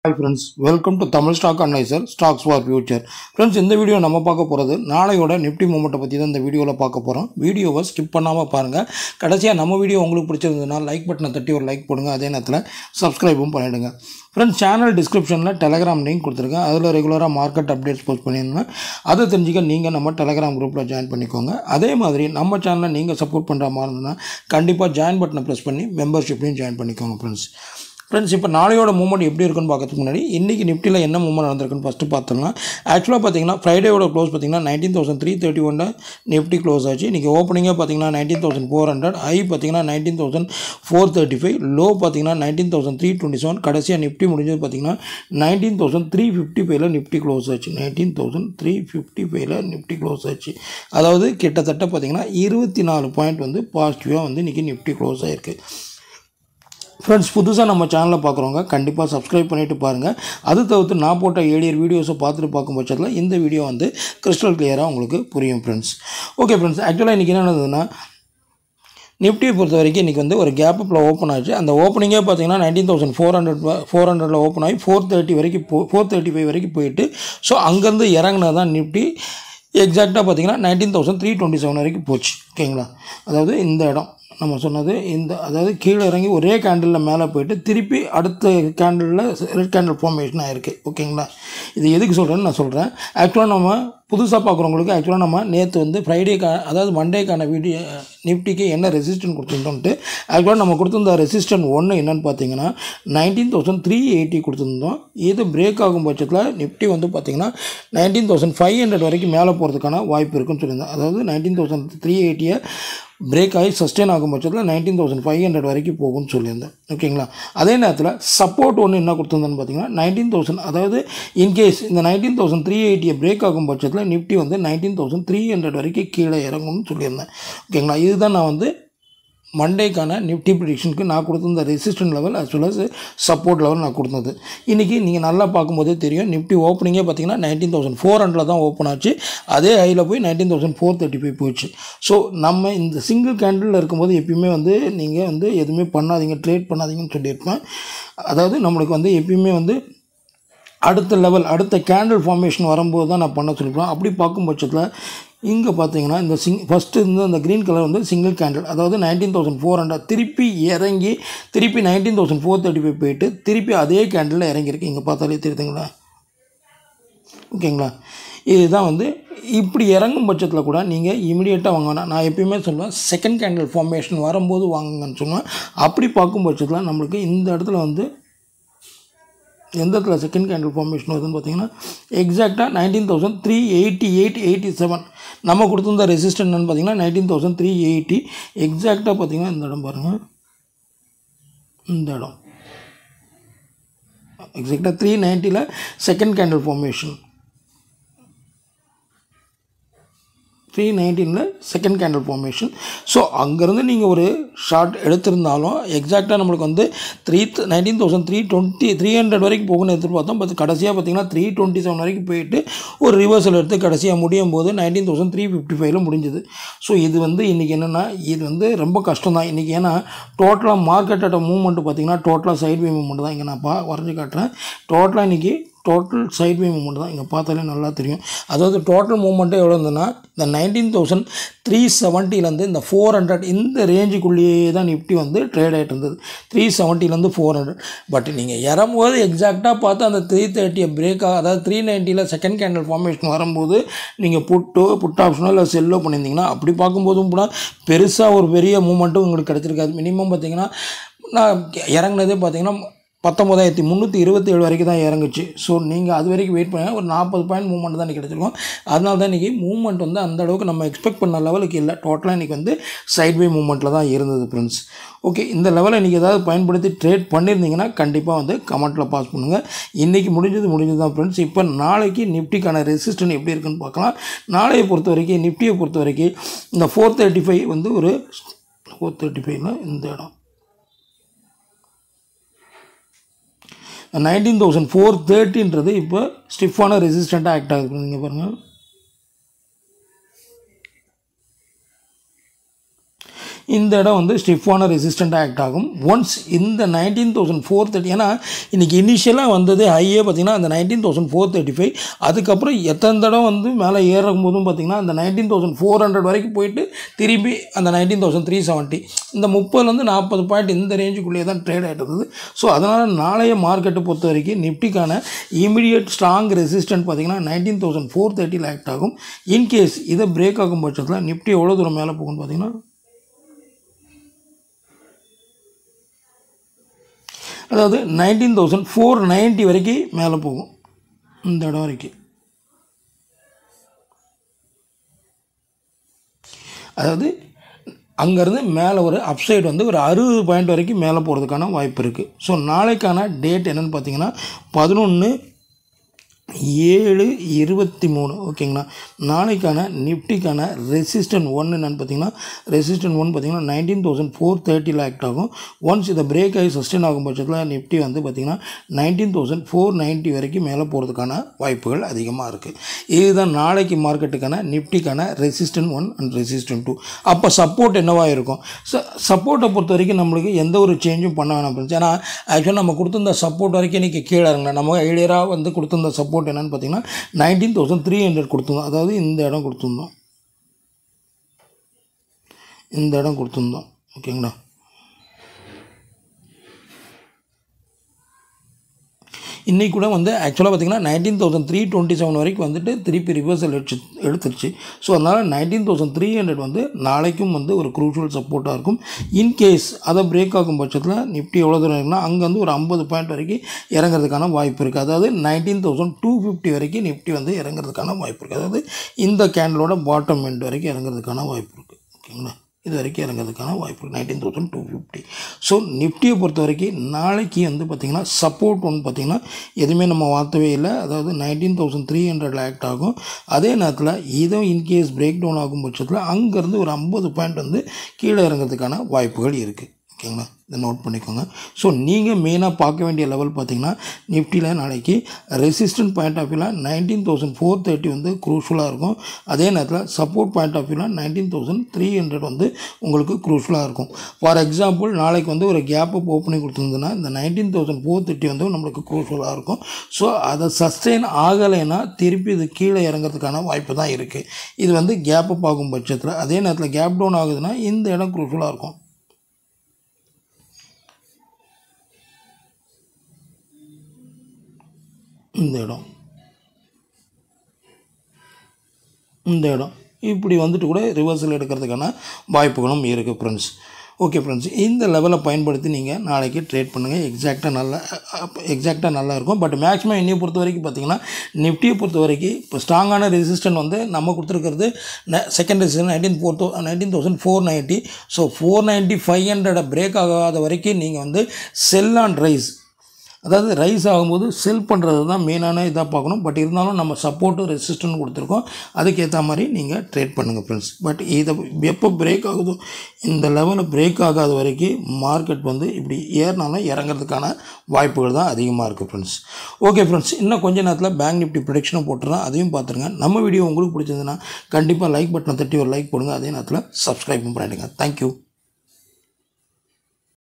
hi friends welcome to Tamil stock analyser stocks for future friends இந்த video நம்ம பார்க்க போகிறது நாளையோட நிஃப்டி மூமெண்ட்டை பற்றி தான் இந்த வீடியோவில் பார்க்க போகிறோம் வீடியோவை ஸ்கிப் பண்ணாமல் பாருங்கள் கடைசியாக நம்ம வீடியோ உங்களுக்கு பிடிச்சிருந்ததுன்னா லைக் பட்டனை தட்டி ஒரு லைக் போடுங்க அதே நேரத்தில் சப்ஸ்கிரைபும் பண்ணிவிடுங்க ஃப்ரெண்ட்ஸ் சேனல் டிஸ்கிரிப்ஷனில் டெலகிராம் லிங்க் கொடுத்துருக்கேன் அதில் ரெகுலராக மார்க்கெட் அப்டேட்ஸ் போஸ்ட் பண்ணியிருந்தேன் அதை தெரிஞ்சுக்க நீங்கள் நம்ம டெலகிராம் குரூப்பில் ஜாயின் பண்ணிக்கோங்க அதே மாதிரி நம்ம சேனலை நீங்கள் சப்போர்ட் பண்ணுற மாதிரி இருந்ததுன்னா கண்டிப்பாக ஜாயின் பட்டனை ப்ரெஸ் பண்ணி மெம்பர்ஷிப்லையும் ஜாயின் பண்ணிக்கோங்க ஃப்ரெண்ட்ஸ் ஃப்ரெண்ட்ஸ் இப்போ நாளையோட மூவ்மெண்ட் எப்படி இருக்குன்னு பார்க்கறதுக்கு முன்னாடி இன்றைக்கி நிஃப்டியில் என்ன மூவ்மெண்ட் நடந்திருக்குன்னு ஃபஸ்ட்டு பார்த்துடலாம் ஆக்சுவலாக பார்த்தீங்கன்னா ஃப்ரைடேவோட க்ளோஸ் பார்த்தீங்கன்னா நைன்டீன் தௌசண்ட் த்ரீ தேர்ட்டி ஒனில் நிஃப்டி க்ளோஸ் ஆச்சு இன்றைக்கி ஓப்பனிங்கே பார்த்தீங்கன்னா nineteen thousand four hundred high பார்த்தீங்கன்னா nineteen thousand four thirty five low பார்த்தீங்கன்னா nineteen thousand three twenty seven கடைசியாக நிஃப்டி முடிஞ்சது பார்த்தீங்கன்னா நைன்டீன் தௌசண்ட் த்ரீ ஃபிஃப்டி ஃபைவ்ல நிஃப்டி க்ளோஸ் ஆச்சு நைன்டீன் தௌசண்ட் த்ரீ ஃபிஃப்டி ஃபைவ்ல நிஃப்டி க்ளோஸ் ஆச்சு அதாவது கிட்டத்தட்ட பார்த்தீங்கன்னா இருபத்தி நாலு பாயிண்ட் வந்து பாசிட்டிவாக வந்து இன்றைக்கி நிஃப்டி க்ளோஸ் ஆயிருக்கு ஃப்ரெண்ட்ஸ் புதுசாக நம்ம சேனலை பார்க்குறவங்க கண்டிப்பாக சப்ஸ்கிரைப் பண்ணிவிட்டு பாருங்கள் அது தவிர்த்து நான் போட்ட ஏடியர் வீடியோஸை பார்த்துட்டு பார்க்கும் பட்சத்தில் இந்த வீடியோ வந்து கிறிஸ்டல் கிளியராக உங்களுக்கு புரியும் ஃப்ரெண்ட்ஸ் ஓகே ஃப்ரெண்ட்ஸ் ஆக்சுவலாக இன்றைக்கி என்ன நடந்ததுன்னா நிஃப்டியை பொறுத்த வரைக்கும் இன்றைக்கி வந்து ஒரு கேப் அப்பில் ஓப்பன் ஆச்சு அந்த ஓப்பனிங்கே பார்த்தீங்கன்னா nineteen thousand four hundred four ஹண்ட்ரடில் ஓப்பன் ஆகி ஃபோர் தேர்ட்டி வரைக்கும் போ ஃபோர் தேர்ட்டி ஃபைவ் வரைக்கும் போயிட்டு ஸோ அங்கேருந்து இறங்கினா தான் நிஃப்டி எக்ஸாக்டாக பார்த்தீங்கன்னா nineteen thousand three twenty seven வரைக்கும் போச்சு ஓகேங்களா அதாவது இந்த இடம் நம்ம சொன்னது இந்த அதாவது கீழே இறங்கி ஒரே கேண்டிலில் மேலே போயிட்டு திருப்பி அடுத்த கேண்டிலில் ரெட் கேண்டில் ஃபார்மேஷன் ஆகிருக்கு ஓகேங்களா இது எதுக்கு சொல்கிறேன்னு நான் சொல்கிறேன் ஆக்சுவலாக நம்ம புதுசாக பார்க்குறவங்களுக்கு ஆக்சுவலாக நம்ம நேற்று வந்து ஃப்ரைடேக்கா அதாவது மண்டேக்கான வீடியோ நிஃப்டிக்கு என்ன ரெசிஸ்டன் கொடுத்துருந்தோன்ட்டு ஆக்சுவலாக நம்ம கொடுத்துருந்த ரெசிஸ்டன் ஒன்று என்னென்னு பார்த்தீங்கன்னா நைன்டீன் தௌசண்ட் த்ரீ எயிட்டி கொடுத்துருந்தோம் இது பிரேக் ஆகும் பட்சத்தில் நிஃப்டி வந்து பார்த்தீங்கன்னா நைன்டீன் தௌசண்ட் ஃபைவ் ஹண்ட்ரட் வரைக்கும் மேலே போகிறதுக்கான வாய்ப்பு இருக்குன்னு சொல்லியிருந்தேன் அதாவது நைன்டீன் தௌசண்ட் த்ரீ எயிட்டியை பிரேக் ஆகி சஸ்டெயின் ஆகும் பட்சத்தில் நைன்டீன் தௌசண்ட் ஃபைவ் ஹண்ட்ரட் வரைக்கும் போகும்னு சொல்லியிருந்தேன் ஓகேங்களா அதே நேரத்தில் சப்போர்ட் ஒன்று என்ன கொடுத்துருந்தேன்னு பார்த்தீங்கன்னா நைன்டீன் தௌசண்ட் அதாவது இன்கேஸ் இந்த நைன்டீன் தௌசண்ட் த்ரீ எயிட்டியை பிரேக் ஆகும் பட்சத்தில் நிஃப்டி வந்து நைன்டீன் தௌசண்ட் த்ரீ ஹண்ட்ரட் வரைக்கும் கீழே இறங்கும்னு சொல்லியிருந்தேன் ஓகேங்களா இதுதான் நான் வந்து மண்டேக்கான நிஃப்டி ப்ரிடிக்ஷனுக்கு நான் கொடுத்துருந்த resistant level as well as support level நான் கொடுத்தது இன்றைக்கி நீங்கள் நல்லா பார்க்கும்போதே தெரியும் நிஃப்டி ஓப்பனிங்கே பார்த்தீங்கன்னா நைன்டீன் தௌசண்ட் ஃபோர் ஹண்ட்ரட் தான் ஓப்பன் ஆச்சு அதே ஹையில் போய் nineteen thousand four thirty five போச்சு ஸோ நம்ம இந்த சிங்கிள் கேண்டில் இருக்கும்போது எப்பயுமே வந்து நீங்கள் வந்து எதுவுமே பண்ணாதீங்க ட்ரேட் பண்ணாதீங்கன்னு சொல்லியிருப்பேன் அதாவது நம்மளுக்கு வந்து எப்பயுமே வந்து அடுத்த லெவல் அடுத்த கேண்டில் ஃபார்மேஷன் வரும்போது தான் நான் பண்ண சொல்லியிருப்பேன் அப்படி பார்க்கும் பட்சத்தில் இங்கே பார்த்தீங்கன்னா இந்த சிங் ஃபஸ்ட்டு இருந்து அந்த க்ரீன் கலர் வந்து சிங்கிள் கேண்டில் அதாவது நைன்டீன் தௌசண்ட் ஃபோர் ஹண்ட்ரட் திருப்பி இறங்கி திருப்பி nineteen thousand four thirty five போயிட்டு திருப்பி அதே கேண்டில் இறங்கியிருக்கு இங்கே பார்த்தாலே தெரியுதுங்களா ஓகேங்களா இதுதான் வந்து இப்படி இறங்கும் பட்சத்தில் கூட நீங்கள் இமிடியேட்டாக வாங்கினா நான் எப்பயுமே சொல்லுவேன் செகண்ட் கேண்டில் ஃபார்மேஷன் வரும்போது வாங்குங்கன்னு சொல்லுவேன் அப்படி பார்க்கும் பட்சத்தில் நம்மளுக்கு இந்த இடத்துல வந்து எந்த இடத்துல செகண்ட் கேண்டில் ஃபார்மேஷன் வருதுன்னு பார்த்தீங்கன்னா எக்ஸாக்டாக nineteen thousand three eighty eight eighty seven நம்ம கொடுத்துருந்த ரெசிஸ்டன்ட் பார்த்தீங்கன்னா நைன்டீன் தௌசண்ட் த்ரீ எயிட்டி எக்ஸாக்டாக பார்த்தீங்கன்னா இந்த இடம் பாருங்கள் இந்த இடம் எக்ஸாக்டாக த்ரீ நைன்ட்டியில் செகண்ட் கேண்டில் ஃபார்மேஷன் த்ரீ நைன்டீனில் செகண்ட் கேண்டில் ஃபார்மேஷன் ஸோ அங்கேருந்து நீங்கள் ஒரு ஷார்ட் எடுத்திருந்தாலும் எக்ஸாக்டாக நம்மளுக்கு வந்து three nineteen thousand three twenty three hundred வரைக்கும் போகணும்னு எதிர்பார்த்தோம் பட் கடைசியாக பார்த்தீங்கன்னா த்ரீ டுவெண்ட்டி செவன் வரைக்கும் போயிட்டு ஒரு ரிவர்சல் எடுத்து கடைசியாக முடியும் போது நைன்டீன் தௌசண்ட் த்ரீ ஃபிஃப்டி ஃபைவ்ல முடிஞ்சுது ஸோ இது வந்து இன்றைக்கி என்னென்னா இது வந்து ரொம்ப கஷ்டம் தான் இன்றைக்கி ஏன்னா டோட்டலாக மார்க்கெட்டோட மூவ்மெண்ட் பார்த்தீங்கன்னா டோட்டலாக சைட் வே மூவ்மெண்ட் தான் இங்கே நான் பா வரைஞ்சி காட்டுறேன் டோட்டலாக இன்றைக்கி டோட்டல் சைட் வே மூவ்மெண்ட் தான் இங்கே பார்த்தாலே நல்லா தெரியும் அதாவது டோட்டல் மூவ்மெண்ட்டே எவ்வளோ இருந்ததுன்னா இந்த நைன்டீன் தௌசண்ட் த்ரீ செவன்ட்டிலேருந்து இந்த ஃபோர் ஹண்ட்ரட் இந்த ரேஞ்சுக்குள்ளேயே தான் நிஃப்டி வந்து ட்ரேட் ஆகிட்டு இருந்தது த்ரீ செவன்ட்டிலேருந்து ஃபோர் ஹண்ட்ரட் பட் நீங்கள் இறங்கும்போது எக்ஸாக்டாக பார்த்து அந்த த்ரீ தேர்ட்டியை பிரேக்காக அதாவது த்ரீ நைன்ட்டியில் செகண்ட் கேண்டில் ஃபார்மேஷன் வரும்போது நீங்கள் புட்டோ புட் ஆப்ஷனோ இல்லை செல்லோ பண்ணியிருந்தீங்கன்னா அப்படி பார்க்கும்போதும் கூட பெருசாக ஒரு பெரிய மூமெண்ட்டும் உங்களுக்கு கிடச்சிருக்காது மினிமம் பார்த்தீங்கன்னா நான் இறங்குனதே பார்த்தீங்கன்னா பத்தொம்போதாயிரத்தி முந்நூற்றி இருபத்தி ஏழு வரைக்கும் தான் இறங்குச்சு ஸோ நீங்கள் அது வரைக்கும் வெயிட் பண்ண ஒரு நாற்பது பாயிண்ட் மூவ்மெண்ட் தான் இன்றைக்கி கிடச்சிருக்கோம் அதனால தான் இன்றைக்கி மூவ்மெண்ட் வந்து அந்த அளவுக்கு நம்ம எக்ஸ்பெக்ட் பண்ண லெவலுக்கு இல்லை டோட்டலாக இன்றைக்கி வந்து சைட்வே மூவ்மெண்ட்டில் தான் இருந்தது ஃப்ரெண்ட்ஸ் ஓகே இந்த லெவலை இன்றைக்கி ஏதாவது பயன்படுத்தி ட்ரேட் பண்ணியிருந்தீங்கன்னா கண்டிப்பாக வந்து கமெண்ட்டில் பாஸ் பண்ணுங்கள் இன்றைக்கி முடிஞ்சது முடிஞ்சது தான் ஃப்ரெண்ட்ஸ் இப்போ நாளைக்கு நிஃப்டிக்கான ரெசிஸ்டன் எப்படி இருக்குன்னு பார்க்கலாம் நாளையை பொறுத்த வரைக்கும் நிஃப்டியை பொறுத்த வரைக்கும் இந்த ஃபோர் தேர்ட்டி ஃபைவ் வந்து ஒரு ஃபோர் தேர்ட்டி ஃபைவ்ல இந்த இடம் நைன்டீன் தௌசண்ட் ஃபோர் தேர்ட்டின்றது இப்போ ஸ்டிஃபான ரெசிஸ்டண்ட்டாக ஆக்ட் ஆகுது நீங்கள் பாருங்கள் இந்த இடம் வந்து ஸ்டிஃபான ரெசிஸ்டண்ட்டாக ஆக்ட் ஆகும் ஒன்ஸ் இந்த நைன்டீன் தௌசண்ட் ஃபோர் தேர்ட்டி ஏன்னா இன்றைக்கி இனிஷியலாக வந்தது ஹையே பார்த்திங்கன்னா அந்த nineteen thousand four thirty five அதுக்கப்புறம் எத்தனை தடவை வந்து மேலே ஏறும் போதும் பார்த்திங்கன்னா அந்த நைன்டீன் தௌசண்ட் ஃபோர் ஹண்ட்ரட் வரைக்கும் போயிட்டு திரும்பி அந்த நைன்டீன் தௌசண்ட் த்ரீ செவன்ட்டி இந்த முப்பதுலேருந்து நாற்பது பாயிண்ட் இந்த ரேஞ்சுக்குள்ளேயே தான் ட்ரேட் ஆகிட்டு இருந்தது ஸோ அதனால் நாளைய மார்க்கெட்டை பொறுத்த வரைக்கும் நிஃப்டிக்கான இமீடியட் ஸ்ட்ராங் ரெசிஸ்டன்ட் பார்த்திங்கன்னா நைன்டீன் தௌசண்ட் ஃபோர் தேர்ட்டியில் ஆக்ட் ஆகும் இன்கேஸ் இதை பிரேக் ஆகும் பட்சத்தில் நிஃப்டி எவ்வளோ தூரம் மேலே போகும்னு பார்த்தீங்கன்னா அதாவது நைன்டீன் தௌசண்ட் ஃபோர் நைன்ட்டி வரைக்கும் மேலே போகும் இந்த இடம் வரைக்கும் அதாவது அங்கேருந்து மேலே ஒரு அப்சைடு வந்து ஒரு அறுபது பாயிண்ட் வரைக்கும் மேலே போகிறதுக்கான வாய்ப்பு இருக்குது ஸோ நாளைக்கான டேட் என்னென்னு பார்த்தீங்கன்னா பதினொன்று ஏழு இருபத்தி மூணு ஓகேங்களா நாளைக்கான நிஃப்டிக்கான ரெசிஸ்டன்ட் ஒன் என்னென்னு பார்த்தீங்கன்னா ரெசிஸ்டன்ட் ஒன் பார்த்தீங்கன்னா நைன்டீன் தௌசண்ட் ஃபோர் தேர்ட்டியில் ஆக்ட் ஆகும் ஒன்ஸ் இதை பிரேக் ஆகி சஸ்டெயின் ஆகும் பட்சத்தில் நிஃப்டி வந்து பார்த்திங்கன்னா நைன்டீன் தௌசண்ட் ஃபோர் நைன்ட்டி வரைக்கும் மேலே போகிறதுக்கான வாய்ப்புகள் அதிகமாக இருக்குது இதுதான் நாளைக்கு மார்க்கெட்டுக்கான நிஃப்டிக்கான resistant one and resistant two அப்போ சப்போர்ட் என்னவாக இருக்கும் ச சப்போர்ட்டை பொறுத்த வரைக்கும் நம்மளுக்கு எந்த ஒரு சேஞ்சும் பண்ண வேணாம் ஃப்ரெண்ட்ஸ் ஏன்னா ஆக்சுவலாக நம்ம கொடுத்துருந்த சப்போர்ட் வரைக்கும் இன்றைக்கி கீழே இருங்க நம்ம எளியராக வந்து கொடுத்துருந்த சப்போர்ட் என்னென்னு பார்த்தீங்கன்னா நைன்டீன் தௌசண்ட் த்ரீ ஹண்ட்ரட் கொடுத்துருந்தோம் அதாவது இந்த இடம் கொடுத்துருந்தோம் இந்த இடம் கொடுத்துருந்தோம் ஓகேங்களா இன்றைக்கி கூட வந்து ஆக்சுவலாக பார்த்திங்கன்னா nineteen thousand three twenty seven வரைக்கும் வந்துட்டு திருப்பி ரிவர்சல் எடுத்து எடுத்துருச்சு ஸோ அதனால் நைன்டீன் தௌசண்ட் த்ரீ ஹண்ட்ரட் வந்து நாளைக்கும் வந்து ஒரு க்ரூஷியல் சப்போர்ட்டாக இருக்கும் இன்கேஸ் அதை பிரேக் ஆகும் பட்சத்தில் நிஃப்டி எவ்வளோ தூரம் இருக்குன்னா அங்கே வந்து ஒரு ஐம்பது பாயிண்ட் வரைக்கும் இறங்குறதுக்கான வாய்ப்பு இருக்குது அதாவது நைன்டீன் தௌசண்ட் டூ ஃபிஃப்டி வரைக்கும் நிஃப்டி வந்து இறங்குறதுக்கான வாய்ப்பு இருக்குது அதாவது இந்த கேண்டலோட பாட்டம் எண்ட் வரைக்கும் இறங்குறதுக்கான வாய்ப்பு இருக்குது ஓகேங்களா இது வரைக்கும் இறங்கிறதுக்கான வாய்ப்பு nineteen thousand two fifty so நிஃப்டியை பொறுத்த வரைக்கும் நாளைக்கு வந்து பார்த்திங்கன்னா சப்போர்ட் ஒன்று பார்த்திங்கன்னா எதுவுமே நம்ம வார்த்தவே இல்லை அதாவது nineteen thousand three hundred act ஆகும் அதே நேரத்தில் இதுவும் இன்கேஸ் பிரேக் டவுன் ஆகும் பட்சத்தில் அங்கேருந்து ஒரு ஐம்பது பாயிண்ட் வந்து கீழே இறங்கிறதுக்கான வாய்ப்புகள் இருக்குது ஓகேங்களா இதை நோட் பண்ணிக்கோங்க ஸோ நீங்கள் மெயினாக பார்க்க வேண்டிய லெவல் பார்த்தீங்கன்னா நிஃப்டியில் நாளைக்கு ரெசிஸ்டன்ட் பாயிண்ட் ஆஃப் வியூவில் நைன்டீன் தௌசண்ட் ஃபோர் தேர்ட்டி வந்து க்ரூஷலாக இருக்கும் அதே நேரத்தில் சப்போர்ட் பாயிண்ட் ஆஃப் வியூவில் நைன்டீன் தௌசண்ட் த்ரீ ஹண்ட்ரட் வந்து உங்களுக்கு க்ரூஷலாக இருக்கும் ஃபார் எக்ஸாம்பிள் நாளைக்கு வந்து ஒரு கேப் அப் ஓப்பனிங் கொடுத்துருந்ததுன்னா இந்த நைன்டீன் தௌசண்ட் ஃபோர் தேர்ட்டி வந்து நம்மளுக்கு க்ரூஷலாக இருக்கும் ஸோ அதை சஸ்டெயின் ஆகலைன்னா திருப்பி இது கீழே இறங்கிறதுக்கான வாய்ப்பு தான் இருக்குது இது வந்து கேப் அப் ஆகும் பட்சத்தில் அதே நேரத்தில் கேப் டவுன் ஆகுதுன்னா இந்த இடம் க்ரூஷலாக இருக்கும் இந்த இடம் இந்த இடம் இப்படி வந்துட்டு கூட ரிவர்சல் எடுக்கிறதுக்கான வாய்ப்புகளும் இருக்குது ஃப்ரெண்ட்ஸ் ஓகே ஃப்ரெண்ட்ஸ் இந்த லெவலை பயன்படுத்தி நீங்கள் நாளைக்கு ட்ரேட் பண்ணுங்கள் எக்ஸாக்டாக நல்லா எக்ஸாக்டாக நல்லா இருக்கும் பட் மேக்ஸிமம் என்னையை பொறுத்த வரைக்கும் பார்த்தீங்கன்னா நிஃப்டியை பொறுத்த வரைக்கும் இப்போ ஸ்ட்ராங்கான ரெசிஸ்டன் வந்து நம்ம கொடுத்துருக்கிறது செகண்ட் ரெசிஸ்டன் நைன்டீன் ஃபோர் தௌ nineteen thousand four ninety so four ninety five ஹண்ட்ரடை பிரேக் ஆகாத வரைக்கும் நீங்கள் வந்து செல் ஆன் ரைஸ் அதாவது ரைஸ் ஆகும்போது செல் பண்ணுறது தான் மெயினான இதாக பார்க்கணும் பட் இருந்தாலும் நம்ம சப்போர்ட்டு ரெசிஸ்டன்ட் கொடுத்துருக்கோம் அதுக்கேற்ற மாதிரி நீங்கள் ட்ரேட் பண்ணுங்கள் ஃப்ரெண்ட்ஸ் பட் இதை எப்போ பிரேக் ஆகுதோ இந்த லெவலில் பிரேக் ஆகாத வரைக்கும் மார்க்கெட் வந்து இப்படி ஏறினாலும் இறங்குறதுக்கான வாய்ப்புகள் தான் அதிகமாக இருக்குது ஃப்ரெண்ட்ஸ் ஓகே ஃப்ரெண்ட்ஸ் இன்னும் கொஞ்ச நேரத்தில் பேங்க் நிஃப்டி ப்ரொடக்ஷனும் போட்டுறேன் அதையும் பார்த்துருங்க நம்ம வீடியோ உங்களுக்கு பிடிச்சதுன்னா கண்டிப்பாக லைக் பட்டனை தட்டி ஒரு லைக் போடுங்க அதே நேரத்தில் சப்ஸ்கிரைபும் பண்ணிடுங்க தேங்க்யூ